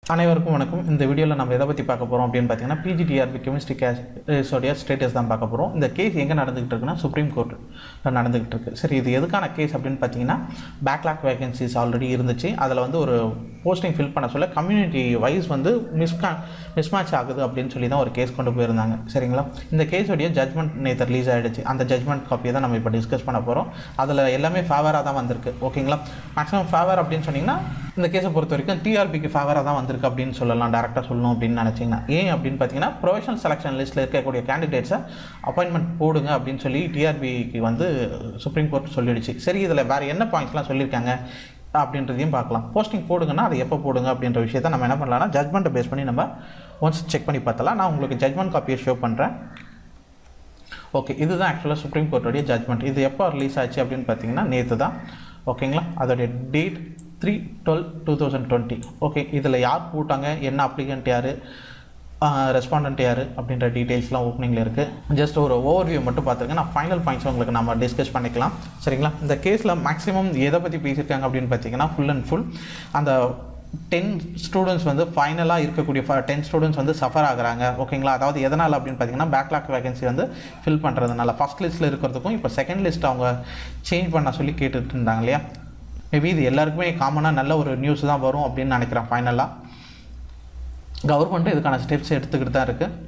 அனைவருக்கும் வணக்கம் இந்த வீடியோவில் நம்ம எதை பற்றி பார்க்க போகிறோம் அப்படின்னு பார்த்தீங்கன்னா பிஜிடிஆர்பி கெமிஸ்ட்ரி கேஸோடைய ஸ்டேட்டஸ் தான் பார்க்க போகிறோம் இந்த கேஸ் எங்கே நடந்துகிட்டு இருக்குன்னா சுப்ரீம் கோர்ட்டில் நடந்துகிட்டு இருக்கு சரி இது எதுக்கான கேஸ் அப்படின்னு பார்த்தீங்கன்னா பேக்லாக் வேகன்சிஸ் ஆல்ரெடி இருந்துச்சு அதில் வந்து ஒரு போஸ்டிங் ஃபில் பண்ண சொல்ல கம்யூனிட்டி வைஸ் வந்து மிஸ்கா மிஸ்மேட்ச் ஆகுது அப்படின்னு சொல்லி தான் ஒரு கேஸ் கொண்டு போயிருந்தாங்க சரிங்களா இந்த கேஸோடைய ஜட்மெண்ட் நேற்று ரிலீஸ் ஆகிடுச்சு அந்த ஜட்மெண்ட் காப்பியை தான் நம்ம இப்போ டிஸ்கஸ் பண்ண போகிறோம் அதில் எல்லாமே ஃபேவராக தான் வந்திருக்கு ஓகேங்களா மேக்ஸிமம் ஃபேவர் அப்படின்னு சொன்னீங்கன்னா இந்த கேஸை பொறுத்த வரைக்கும் டிஆர்பிக்கு ஃபேவராக தான் வந்திருக்கு அப்படின்னு சொல்லலாம் டேரெக்டாக சொல்லணும் அப்படின்னு நினச்சிங்கன்னா ஏன் அப்படின்னு பார்த்தீங்கன்னா ப்ரொஃபஷனல் செலெக்ஷன் லிஸ்ட்டில் இருக்கக்கூடிய கேண்டிடேட்ஸை அப்பாயின்மெண்ட் போடுங்க அப்படின்னு சொல்லி டிஆர்பிக்கு வந்து சுப்ரீம் கோர்ட் சொல்லிடுச்சு சரி இதில் வேறு என்ன பாயிண்ட்ஸ்லாம் சொல்லியிருக்காங்க அப்படின்றதையும் பார்க்கலாம் போஸ்டிங் போடுங்கன்னா அதை எப்போ போடுங்க அப்படின்ற விஷயத்தை நம்ம என்ன பண்ணலாம்னா ஜட்மெண்ட்டை பேஸ் பண்ணி நம்ம ஒன்ஸ் செக் பண்ணி பார்த்தலாம் நான் உங்களுக்கு ஜட்மெண்ட் காப்பியை ஷோ பண்ணுறேன் ஓகே இதுதான் ஆக்சுவலாக சுப்ரீம் கோர்ட்டோடைய ஜட்மெண்ட் இது எப்போ ரிலீஸ் ஆச்சு அப்படின்னு பார்த்தீங்கன்னா நேற்று தான் ஓகேங்களா அதோடைய date three twelve two thousand twenty okay இதில் யார் போட்டாங்க என்ன அப்ளிகண்ட் யார் ரெஸ்பாண்டன்ட் யார் அப்படின்ற டீட்டெயில்ஸ்லாம் ஓப்பனிங்கில் இருக்குது ஜஸ்ட் ஒரு ஓவர்வியூ மட்டும் பார்த்துருங்க நான் ஃபைனல் பாயிண்ட்ஸ் உங்களுக்கு நம்ம டிஸ்கஸ் பண்ணிக்கலாம் சரிங்களா இந்த கேஸில் மேக்ஸிமம் எதை பற்றி பேசியிருக்காங்க அப்படின்னு பார்த்தீங்கன்னா ஃபுல் அண்ட் ஃபுல் அந்த டென் ஸ்டூடெண்ட்ஸ் வந்து ஃபைனலாக இருக்கக்கூடிய டென் ஸ்டூடெண்ட்ஸ் வந்து சஃபர் ஆகுறாங்க ஓகேங்களா அதாவது எதனால் அப்படின்னு பார்த்தீங்கன்னா பேக்லாக் வேகன்சி வந்து ஃபில் பண்ணுறதுனால ஃபஸ்ட் லிஸ்ட்டில் இருக்கிறதுக்கும் இப்போ செகண்ட் லிஸ்ட் அவங்க சேஞ்ச் பண்ண சொல்லி கேட்டுட்டு இருந்தாங்க இல்லையா மேபி இது எல்லாருக்குமே காமனாக நல்ல ஒரு நியூஸ் தான் வரும் அப்படின்னு நினைக்கிறேன் ஃபைனலாக கவர்மெண்ட்டும் இதுக்கான ஸ்டெப்ஸ் எடுத்துக்கிட்டு தான் இருக்குது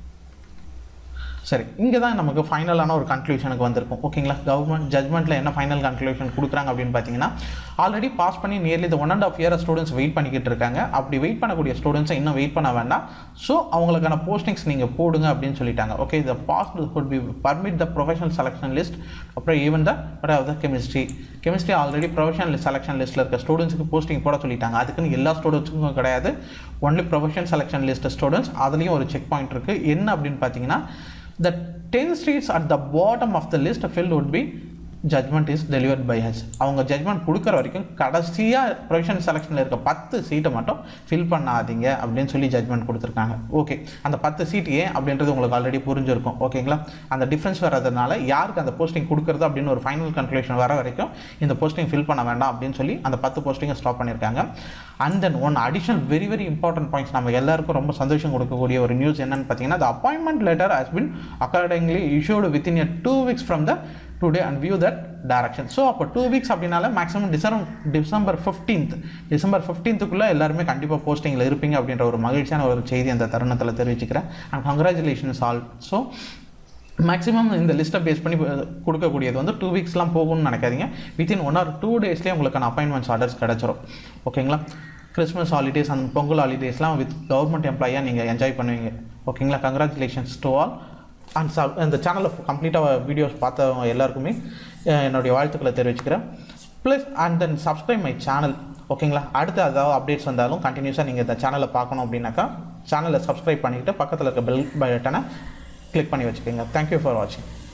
சரி இங்கே தான் நமக்கு ஃபைனலான ஒரு கன்க்ளூஷனுக்கு வந்திருக்கும் ஓகேங்களா கவர்மெண்ட் ஜட்மெண்ட்டில் என்ன ஃபைனல் கன்க்ளூஷன் கொடுக்குறாங்க அப்படின்னு பார்த்தீங்கன்னா ஆல்ரெடி பாஸ் பண்ணி நியர்லி இந்த one and half year students wait பண்ணிக்கிட்டு இருக்காங்க அப்படி வெயிட் பண்ணக்கூடிய ஸ்டூடெண்ட்ஸை இன்னும் வெயிட் பண்ண வேண்டாம் ஸோ அவங்களுக்கான போஸ்டிங்ஸ் நீங்கள் போடுங்க அப்படின்னு சொல்லிட்டாங்க okay the past good be permit the professional selection list அப்புறம் even the but of the chemistry chemistry already professional selection லிஸ்ட்டில் இருக்க ஸ்டூடெண்ட்ஸுக்கு போஸ்டிங் போட சொல்லிட்டாங்க அதுக்குன்னு எல்லா ஸ்டூடெண்ட்ஸுக்கும் கிடையாது only professional selection list students அதுலேயும் ஒரு செக் பாயிண்ட் இருக்குது என்ன அப்படின்னு பார்த்தீங்கன்னா the 10 streets at the bottom of the list filled would be judgment is delivered by us அவங்க ஜட்மெண்ட் கொடுக்குற வரைக்கும் கடைசியாக ப்ரொஃபஷனல் செலெக்ஷனில் இருக்க பத்து சீட்டை மட்டும் ஃபில் பண்ணாதீங்க அப்படின்னு சொல்லி ஜட்மெண்ட் கொடுத்துருக்காங்க ஓகே அந்த பத்து சீட் ஏன் அப்படின்றது உங்களுக்கு ஆல்ரெடி புரிஞ்சிருக்கும் ஓகேங்களா அந்த டிஃப்ரென்ஸ் வர்றதுனால யாருக்கு அந்த போஸ்டிங் கொடுக்குறது அப்படின்னு ஒரு ஃபைனல் கன்க்ளூஷன் வர வரைக்கும் இந்த போஸ்டிங் ஃபில் பண்ண வேண்டாம் அப்படின்னு சொல்லி அந்த பத்து போஸ்டிங்கை ஸ்டாப் பண்ணியிருக்காங்க and then one additional very very important points நம்ம எல்லாருக்கும் ரொம்ப சந்தோஷம் கொடுக்கக்கூடிய ஒரு நியூஸ் என்னன்னு பார்த்தீங்கன்னா the appointment letter has been accordingly issued within a two weeks from the today and view that direction so அப்போ டூ வீக்ஸ் அப்படின்னால maximum December December fifteenth December ஃபிஃப்டீன்த்துக்குள்ளே எல்லாருமே கண்டிப்பாக போஸ்டிங்கில் இருப்பீங்க அப்படின்ற ஒரு மகிழ்ச்சியான ஒரு செய்தி அந்த தருணத்தில் தெரிவிச்சுக்கிறேன் and congratulations all so maximum இந்த லிஸ்ட்டை பேஸ் பண்ணி கொடுக்கக்கூடியது வந்து டூ வீக்ஸ்லாம் போகும்னு நினைக்காதீங்க வித்தின் ஒன் ஆர் டூ டேஸ்லேயே உங்களுக்கான அப்பாயின்மெண்ட்ஸ் ஆர்டர்ஸ் கிடச்சிரும் ஓகேங்களா கிறிஸ்மஸ் ஹாலிடேஸ் அந்த பொங்கல் ஹாலிடேஸ்லாம் வித் கவர்மெண்ட் எம்ப்ளாயாக நீங்கள் என்ஜாய் பண்ணுவீங்க ஓகேங்களா congratulations to all and sub இந்த சேனலில் கம்ப்ளீட்டாக வீடியோஸ் பார்த்தவங்க எல்லாருக்குமே அஹ், என்னுடைய வாழ்த்துக்களை தெரிவிச்சுக்கிறேன் plus and then subscribe my channel ஓகேங்களா அடுத்து ஏதாவது அப்டேட்ஸ் வந்தாலும் கண்டினியூஸாக நீங்கள் இந்த சேனலை பார்க்கணும் அப்படின்னாக்கா சேனலை சப்ஸ்கிரைப் பண்ணிக்கிட்டு பக்கத்தில் இருக்க பெல் பட்டனை கிளிக் பண்ணி வச்சுக்கோங்க தேங்க்யூ ஃபார் வாட்சிங்